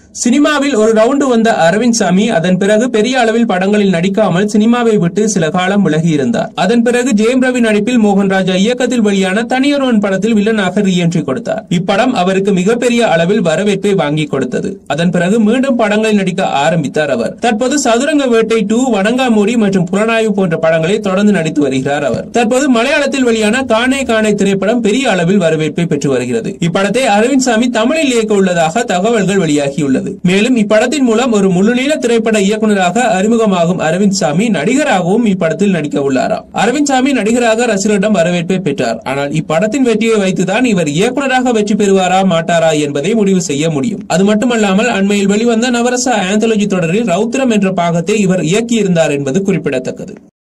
சினிமாவில் ஒரு ரவுண்டு வந்த அரவிந்த் சாமி அதன் பிறகு பெரிய அளவில் படங்களில் நடிக்காமல் சினிமாவை விட்டு சில காலம் விலகி இருந்தார் அதன் பிறகு ஜெயம் ரவி நடிப்பில் மோகன் ராஜா இயக்கத்தில் வெளியான தனியொருவன் படத்தில் வில்லனாக ரீஎன்ட்ரி கொடுத்தார் இப்படம் அவருக்கு மிகப்பெரிய அளவில் வரவேற்பை வாங்கி கொடுத்தது அதன் பிறகு மீண்டும் படங்களில் நடிக்க ஆரம்பித்தார் அவர் தற்போது சதுரங்க வேட்டை டூ வணங்காமூடி மற்றும் புலனாய்வு போன்ற படங்களை தொடர்ந்து நடித்து வருகிறார் அவர் தற்போது மலையாளத்தில் வெளியான காணே காணே திரைப்படம் பெரிய அளவில் வரவேற்பை பெற்று வருகிறது இப்படத்தை அரவிந்த் சாமி தமிழில் இயக்க உள்ளதாக தகவல்கள் வெளியாகியுள்ளது மேலும் இப்படத்தின் மூலம் ஒரு முழுநீள திரைப்பட இயக்குநராக அறிமுகமாகும் அரவிந்த் சாமி நடிகராகவும் இப்படத்தில் நடிக்க உள்ளாராம் அரவிந்த் சாமி நடிகராக ரசிகர்களிடம் வரவேற்பை பெற்றார் ஆனால் இப்படத்தின் வெற்றியை வைத்துதான் இவர் இயக்குநராக வெற்றி பெறுவாரா மாட்டாரா என்பதை முடிவு செய்ய முடியும் அது மட்டுமல்லாமல் அண்மையில் வெளிவந்த நவரச ஆந்தாலஜி தொடரில் ரவுத்திரம் என்ற பாகத்தை இவர் இயக்கியிருந்தார் என்பது குறிப்பிடத்தக்கது